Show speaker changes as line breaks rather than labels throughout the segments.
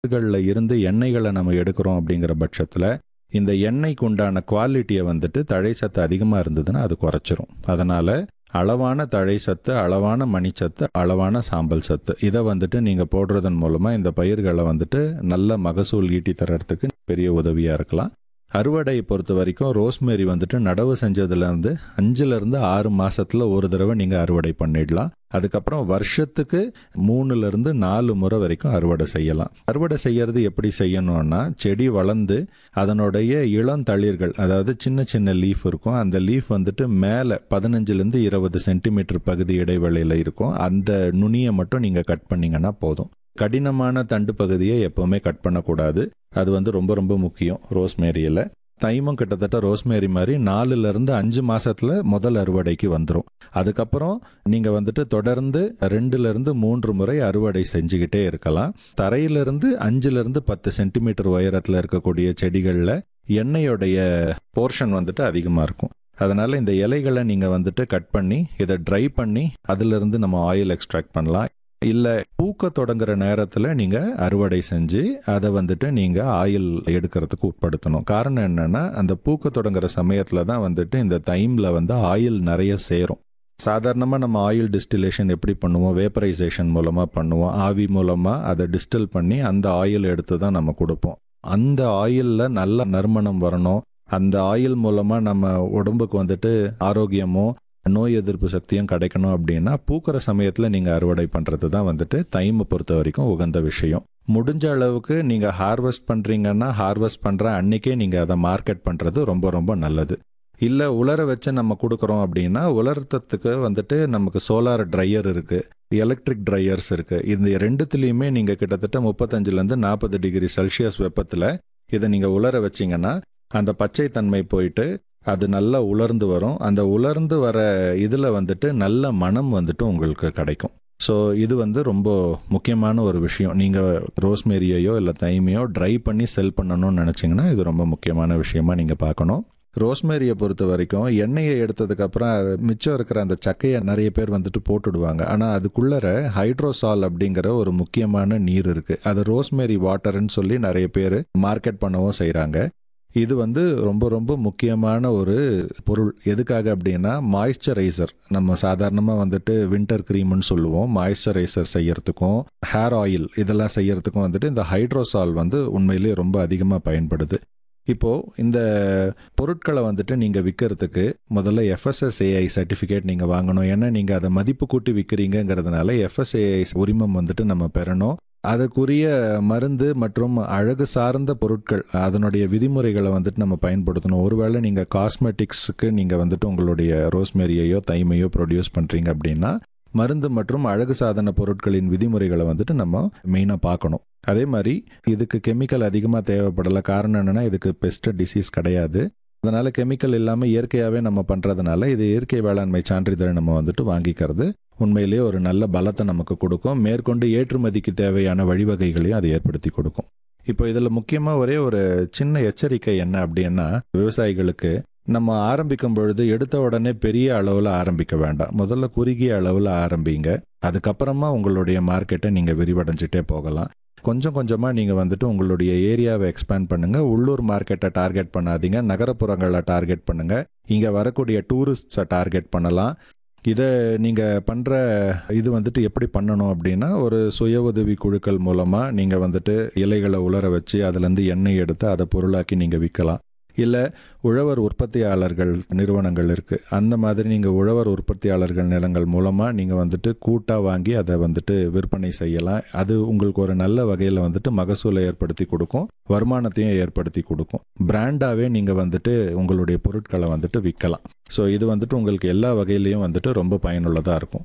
பயிர்களில் இருந்து எண்ணெய்களை நம்ம எடுக்கிறோம் அப்படிங்கிற பட்சத்தில் இந்த எண்ணெய்க்கு உண்டான குவாலிட்டியை வந்துட்டு தழை சத்து அதிகமாக இருந்ததுன்னா அது குறைச்சிரும் அதனால் அளவான தழை சத்து அளவான மணிச்சத்து அளவான சாம்பல் சத்து இதை வந்துட்டு நீங்கள் போடுறதன் மூலமாக இந்த பயிர்களை வந்துட்டு நல்ல மகசூல் ஈட்டி தர்றதுக்கு பெரிய உதவியாக இருக்கலாம் அறுவடையை பொறுத்த வரைக்கும் ரோஸ்மேரி வந்துட்டு நடவு செஞ்சதுலேருந்து அஞ்சுலேருந்து ஆறு மாசத்துல ஒரு தடவை நீங்கள் அறுவடை பண்ணிடலாம் அதுக்கப்புறம் வருஷத்துக்கு மூணுலேருந்து நாலு முறை வரைக்கும் அறுவடை செய்யலாம் அறுவடை செய்யறது எப்படி செய்யணும்னா செடி வளர்ந்து அதனுடைய இளம் தளிர்கள் அதாவது சின்ன சின்ன லீஃப் இருக்கும் அந்த லீஃப் வந்துட்டு மேலே பதினஞ்சுலேருந்து இருபது சென்டிமீட்டர் பகுதி இடைவெளியில் இருக்கும் அந்த நுனியை மட்டும் நீங்கள் கட் பண்ணீங்கன்னா போதும் கடினமான தண்டு பகுதியை எப்போவுமே கட் பண்ணக்கூடாது அது வந்து ரொம்ப ரொம்ப முக்கியம் ரோஸ்மேரியில் தைமும் கிட்டத்தட்ட ரோஸ்மேரி மாதிரி நாலுல இருந்து அஞ்சு மாசத்துல முதல் அறுவடைக்கு வந்துடும் அதுக்கப்புறம் நீங்க வந்துட்டு தொடர்ந்து ரெண்டுல இருந்து மூன்று முறை அறுவடை செஞ்சுக்கிட்டே இருக்கலாம் தரையிலிருந்து அஞ்சுல இருந்து பத்து சென்டிமீட்டர் உயரத்துல இருக்கக்கூடிய செடிகள்ல எண்ணெயோடைய போர்ஷன் வந்துட்டு அதிகமா இருக்கும் அதனால இந்த இலைகளை நீங்க வந்துட்டு கட் பண்ணி இதை ட்ரை பண்ணி அதுல இருந்து நம்ம ஆயில் எக்ஸ்ட்ராக்ட் பண்ணலாம் இல்ல பூக்க தொடங்குற நேரத்துல நீங்க அறுவடை செஞ்சு அதை வந்துட்டு நீங்க ஆயில் எடுக்கிறதுக்கு உட்படுத்தணும் காரணம் என்னன்னா அந்த பூக்க தொடங்குற சமயத்துல தான் வந்துட்டு இந்த தைம்ல வந்து ஆயில் நிறைய சேரும் சாதாரணமாக நம்ம ஆயில் டிஸ்டிலேஷன் எப்படி பண்ணுவோம் வேப்பரைசேஷன் மூலமாக பண்ணுவோம் ஆவி மூலமாக அதை டிஸ்டில் பண்ணி அந்த ஆயில் எடுத்து தான் நம்ம கொடுப்போம் அந்த ஆயிலில் நல்ல நறுமணம் வரணும் அந்த ஆயில் மூலமாக நம்ம உடம்புக்கு வந்துட்டு ஆரோக்கியமும் நோய் எதிர்ப்பு சக்தியும் கிடைக்கணும் அப்படின்னா பூக்கிற சமயத்தில் நீங்கள் அறுவடை பண்ணுறது தான் வந்துட்டு தைமை பொறுத்த வரைக்கும் உகந்த விஷயம் முடிஞ்ச அளவுக்கு நீங்கள் ஹார்வெஸ்ட் பண்ணுறீங்கன்னா ஹார்வெஸ்ட் பண்ணுற அன்னைக்கே நீங்கள் அதை மார்க்கெட் பண்ணுறது ரொம்ப ரொம்ப நல்லது இல்லை உலர வச்சு நம்ம கொடுக்குறோம் அப்படின்னா உலர்த்தத்துக்கு வந்துட்டு நமக்கு சோலார் ட்ரையர் இருக்குது எலக்ட்ரிக் ட்ரையர்ஸ் இருக்குது இந்த ரெண்டுத்துலேயுமே நீங்கள் கிட்டத்தட்ட முப்பத்தஞ்சுலேருந்து நாற்பது டிகிரி செல்சியஸ் வெப்பத்தில் இதை நீங்கள் உலர வச்சிங்கன்னா அந்த பச்சை தன்மை போயிட்டு அது நல்லா உலர்ந்து வரும் அந்த உலர்ந்து வர இதில் வந்துட்டு நல்ல மனம் வந்துட்டு உங்களுக்கு கிடைக்கும் ஸோ இது வந்து ரொம்ப முக்கியமான ஒரு விஷயம் நீங்கள் ரோஸ்மேரியையோ இல்லை தைமையோ ட்ரை பண்ணி செல் பண்ணணும்னு நினச்சிங்கன்னா இது ரொம்ப முக்கியமான விஷயமா நீங்கள் பார்க்கணும் ரோஸ்மேரியை பொறுத்த வரைக்கும் எண்ணெயை எடுத்ததுக்கப்புறம் அது மிச்சம் இருக்கிற அந்த சக்கையை நிறைய பேர் வந்துட்டு போட்டுடுவாங்க ஆனால் அதுக்குள்ளற ஹைட்ரோசால் அப்படிங்கிற ஒரு முக்கியமான நீர் இருக்குது அது ரோஸ்மேரி வாட்டர்னு சொல்லி நிறைய பேர் மார்க்கெட் பண்ணவும் செய்கிறாங்க இது வந்து ரொம்ப ரொம்ப முக்கியமான ஒரு பொருள் எதுக்காக அப்படின்னா மாய்ஸ்சரைசர் நம்ம சாதாரணமாக வந்துட்டு வின்டர் க்ரீம்னு சொல்லுவோம் மாய்ஸ்சரைசர் செய்யறதுக்கும் ஹேர் ஆயில் இதெல்லாம் செய்யறதுக்கும் வந்துட்டு இந்த ஹைட்ரோசால் வந்து உண்மையிலேயே ரொம்ப அதிகமாக பயன்படுது இப்போ இந்த பொருட்களை வந்துட்டு நீங்கள் விற்கிறதுக்கு முதல்ல எஃப்எஸ்எஸ்ஏஐ சர்டிஃபிகேட் நீங்கள் வாங்கணும் ஏன்னா நீங்கள் அதை மதிப்பு கூட்டி விற்கிறீங்கிறதுனால எஃப்எஸ்ஏஐ உரிமம் வந்துட்டு நம்ம பெறணும் அதற்குரிய மருந்து மற்றும் அழகு சார்ந்த பொருட்கள் அதனுடைய விதிமுறைகளை வந்துட்டு நம்ம பயன்படுத்தணும் ஒருவேளை நீங்கள் காஸ்மெட்டிக்ஸுக்கு நீங்கள் வந்துட்டு உங்களுடைய ரோஸ்மேரியையோ தைமையோ ப்ரொடியூஸ் பண்ணுறீங்க அப்படின்னா மருந்து மற்றும் அழகு சாதன பொருட்களின் விதிமுறைகளை வந்துட்டு நம்ம மெயினாக பார்க்கணும் அதே மாதிரி இதுக்கு கெமிக்கல் அதிகமாக தேவைப்படலை காரணம் என்னென்னா இதுக்கு பெஸ்ட் டிசீஸ் கிடையாது அதனால் கெமிக்கல் இல்லாமல் இயற்கையாகவே நம்ம பண்ணுறதுனால இது இயற்கை வேளாண்மை சான்றிதழை நம்ம வந்துட்டு வாங்கிக்கிறது உண்மையிலேயே ஒரு நல்ல பலத்தை நமக்கு கொடுக்கும் மேற்கொண்டு ஏற்றுமதிக்கு தேவையான வழிவகைகளையும் அது ஏற்படுத்தி கொடுக்கும் இப்போ இதில் முக்கியமாக ஒரே ஒரு சின்ன எச்சரிக்கை என்ன அப்படின்னா விவசாயிகளுக்கு நம்ம ஆரம்பிக்கும் பொழுது எடுத்த உடனே பெரிய அளவில் ஆரம்பிக்க வேண்டாம் முதல்ல குறுகிய அளவில் ஆரம்பிங்க அதுக்கப்புறமா உங்களுடைய மார்க்கெட்டை நீங்கள் விரிவடைஞ்சிட்டே போகலாம் கொஞ்சம் கொஞ்சமாக நீங்கள் வந்துட்டு உங்களுடைய ஏரியாவை எக்ஸ்பேண்ட் பண்ணுங்கள் உள்ளூர் மார்க்கெட்டை டார்கெட் பண்ணாதீங்க நகரப்புறங்களை டார்கெட் பண்ணுங்கள் இங்கே வரக்கூடிய டூரிஸ்ட்ஸை டார்கெட் பண்ணலாம் இதை நீங்கள் பண்ணுற இது வந்துட்டு எப்படி பண்ணணும் அப்படின்னா ஒரு சுய உதவி குழுக்கள் மூலமாக நீங்கள் வந்துட்டு இலைகளை உலர வச்சு அதுலேருந்து எண்ணெய் எடுத்து அதை பொருளாக்கி நீங்கள் விற்கலாம் இல்லை உழவர் உற்பத்தியாளர்கள் நிறுவனங்கள் இருக்குது அந்த மாதிரி நீங்கள் உழவர் உற்பத்தியாளர்கள் நிலங்கள் மூலமாக நீங்கள் வந்துட்டு கூட்டாக வாங்கி அதை வந்துட்டு விற்பனை செய்யலாம் அது உங்களுக்கு ஒரு நல்ல வகையில் வந்துட்டு மகசூலை ஏற்படுத்தி கொடுக்கும் வருமானத்தையும் ஏற்படுத்தி கொடுக்கும் பிராண்டாகவே நீங்கள் வந்துட்டு உங்களுடைய பொருட்களை வந்துட்டு விற்கலாம் ஸோ இது வந்துட்டு உங்களுக்கு எல்லா வகையிலையும் வந்துட்டு ரொம்ப பயனுள்ளதாக இருக்கும்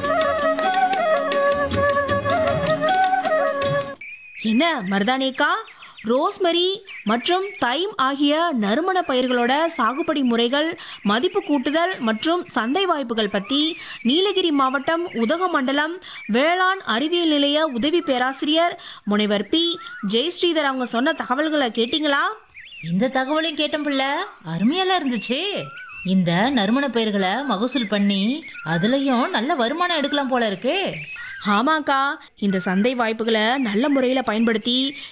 என்ன மருதானிக்கா ரோஸ்மெரி மற்றும் தைம் ஆகிய நறுமண பயிர்களோட சாகுபடி முறைகள் மதிப்பு கூட்டுதல் மற்றும் சந்தை வாய்ப்புகள் பற்றி நீலகிரி மாவட்டம் உதகமண்டலம் வேளாண் அறிவியல் நிலைய உதவி பேராசிரியர் முனைவர் பி ஜெயஸ்ரீதர் அவங்க சொன்ன தகவல்களை கேட்டிங்களா
இந்த தகவலையும் கேட்டோம் பிள்ளை அருமையெல்லாம் இருந்துச்சு இந்த நறுமண பயிர்களை மகசூல் பண்ணி அதுலயும் நல்ல வருமானம் எடுக்கலாம் போல இருக்கு
ஆமாக்கா இந்த சந்தை வாய்ப்புகளை நல்ல முறையில் பயன்படுத்தி